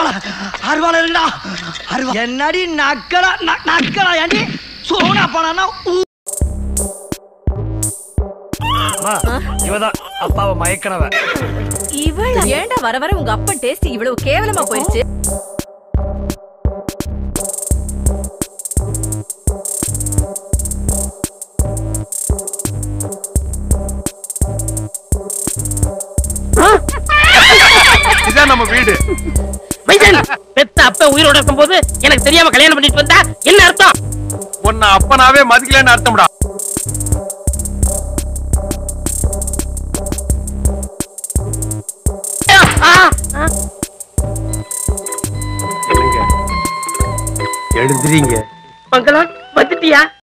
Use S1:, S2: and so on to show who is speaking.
S1: அருவாள் இருக்குடா அருவா என்னடி நக்கலா ந- நக்கலா ஏண்டி சோனா பணம்னா இவதான் அப்பாவை மயக்கனவ
S2: இவள ஏன்டா வர வர உங்க அப்பன் டேஸ்ட் இவ்வளவு கேவலமா போயிடுச்சு
S3: இதான் நம்ம வீடு
S4: மைசன் பெத்த அப்ப உயிரோட இருக்கும்போது எனக்கு தெரியாம கல்யாணம் பண்ணிட்டு வந்தா என்ன அர்த்தம்
S3: உன்னை அப்பனாவே மதிக்கலன்னு அர்த்தம்டா
S4: ஆ, ஆ.
S3: எழுந்துறீங்க
S4: மங்களம் வந்துட்டியா